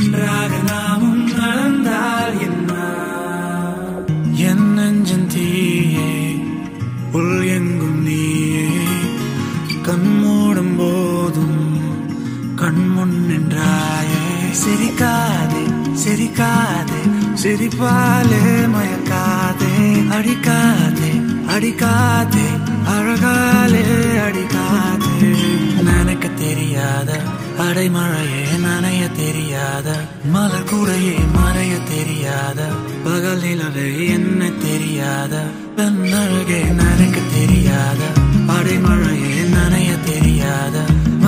ஒன்றாக நாமும் நடந்தால் என்ன என் நெஞ்சன் தீயே உள் எங்கும் நீயே கண் மூடும் போதும் கண் முன் நின்றாயே சிரிக்காதே சிரிக்காதே சிரிப்பாலே மயக்காதே அடிக்காதே அடிக்காதே அழகாலே அடிக்காதே நினைக்க தெரியாத அடைமழையே நனைய தெரியாத மலர் கூடையே மறைய தெரியாத பகல் நிலவே என்ன தெரியாத பெண் அழகே நினைக்க தெரியாத அடைமழையே நனைய தெரியாத